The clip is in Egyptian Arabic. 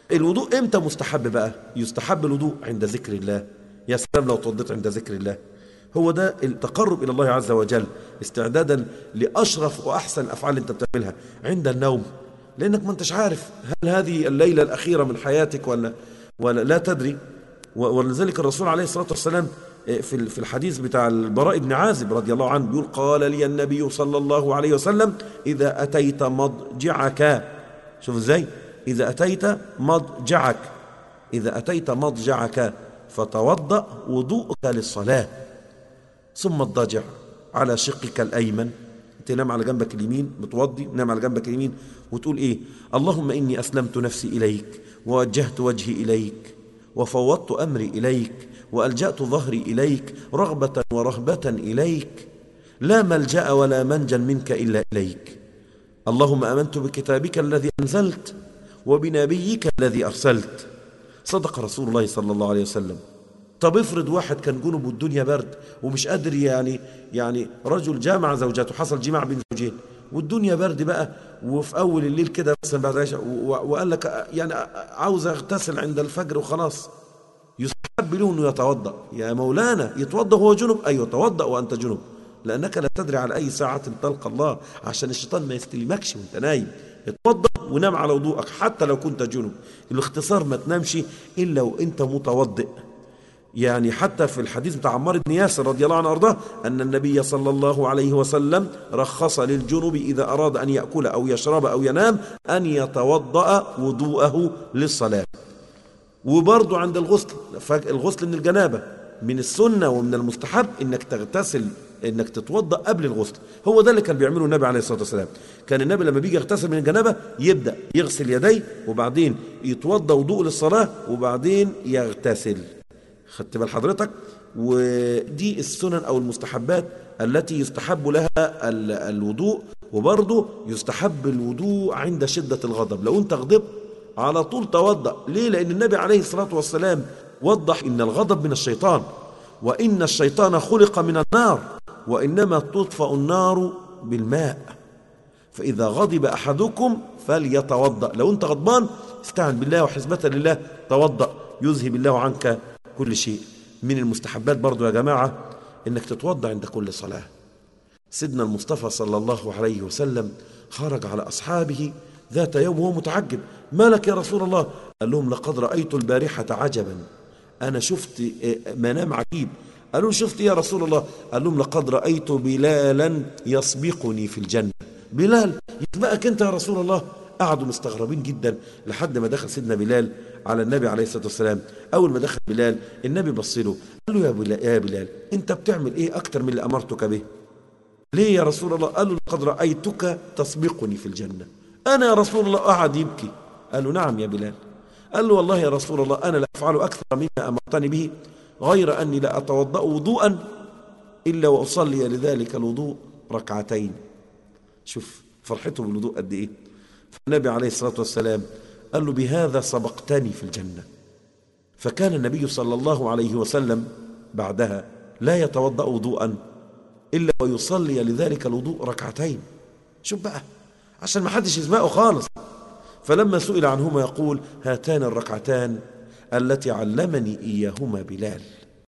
الوضوء امتى مستحب بقى يستحب الوضوء عند ذكر الله يا سلام لو توضيت عند ذكر الله هو ده التقرب إلى الله عز وجل استعدادا لأشرف وأحسن أفعال أنت بتعملها عند النوم لأنك ما أنتش عارف هل هذه الليلة الأخيرة من حياتك ولا, ولا لا تدري ولذلك الرسول عليه الصلاة والسلام في في الحديث بتاع البراء بن عازب رضي الله عنه بيقول قال لي النبي صلى الله عليه وسلم إذا أتيت مضجعك شوف ازاي إذا أتيت مضجعك إذا أتيت مضجعك فتوضأ وضوءك للصلاة ثم اضطجع على شقك الأيمن تنام على جنبك اليمين متوضي نام على جنبك اليمين وتقول إيه اللهم إني أسلمت نفسي إليك ووجهت وجهي إليك وفوضت أمري إليك وألجأت ظهري إليك رغبة ورهبة إليك لا ملجأ ولا منجا منك إلا إليك اللهم آمنت بكتابك الذي أنزلت وبنبيك الذي أرسلت صدق رسول الله صلى الله عليه وسلم طب افرض واحد كان جنب والدنيا برد ومش قادر يعني يعني رجل جامع زوجاته حصل جماع بين زوجين والدنيا برد بقى وفي اول الليل كده مثلا بعد العشاء وقال لك يعني عاوز اغتسل عند الفجر وخلاص يستحب له انه يتوضا يا مولانا يتوضا وهو جنب ايوه توضا وانت جنب لانك لا تدري على اي ساعه تلقى الله عشان الشيطان ما يستلمكش وانت نايم اتوضا ونام على وضوءك حتى لو كنت جنب الاختصار ما تنامش الا وانت متوضئ يعني حتى في الحديث بتاع عمار بن ياسر رضي الله عنه وارضاه أن النبي صلى الله عليه وسلم رخص للجنب إذا أراد أن يأكل أو يشرب أو ينام أن يتوضأ وضوءه للصلاة وبرضه عند الغسل الغسل من الجنابة من السنة ومن المستحب إنك تغتسل إنك تتوضأ قبل الغسل هو ده اللي كان بيعمله النبي عليه الصلاة والسلام كان النبي لما بيجي يغتسل من الجنابة يبدأ يغسل يديه وبعدين يتوضأ وضوء للصلاة وبعدين يغتسل خدت بال حضرتك ودي السنن او المستحبات التي يستحب لها الوضوء وبرضه يستحب الوضوء عند شدة الغضب لو انت غضبت على طول توضأ ليه لأن النبي عليه الصلاة والسلام وضح إن الغضب من الشيطان وإن الشيطان خلق من النار وإنما تطفأ النار بالماء فإذا غضب أحدكم فليتوضأ لو أنت غضبان استعن بالله وحسبة لله توضأ يذهب الله عنك كل شيء من المستحبات برضو يا جماعة انك تتوضا عند كل صلاة سيدنا المصطفى صلى الله عليه وسلم خرج على أصحابه ذات يوم وهو متعجب ما لك يا رسول الله قال لهم لقد رأيت البارحة عجبا أنا شفت منام عجيب قالوا شفت يا رسول الله قال لهم لقد رأيت بلالا يسبقني في الجنة بلال يسبقك أنت يا رسول الله قعدوا مستغربين جدا لحد ما دخل سيدنا بلال على النبي عليه الصلاة والسلام أول ما دخل بلال النبي بص له قال له يا بلال, يا بلال أنت بتعمل إيه أكتر من اللي أمرتك به ليه يا رسول الله قال له لقد رأيتك تسبقني في الجنة أنا يا رسول الله قعد يبكي قال له نعم يا بلال قال له والله يا رسول الله أنا لا أفعل أكثر مما أمرتني به غير أني لا أتوضأ وضوءا إلا وأصلي لذلك الوضوء ركعتين شوف فرحته بالوضوء قد إيه فالنبي عليه الصلاة والسلام قال له بهذا سبقتني في الجنة فكان النبي صلى الله عليه وسلم بعدها لا يتوضأ وضوءا إلا ويصلي لذلك الوضوء ركعتين شوف بقى عشان ما حدش يسمعه خالص فلما سئل عنهما يقول هاتان الركعتان التي علمني إياهما بلال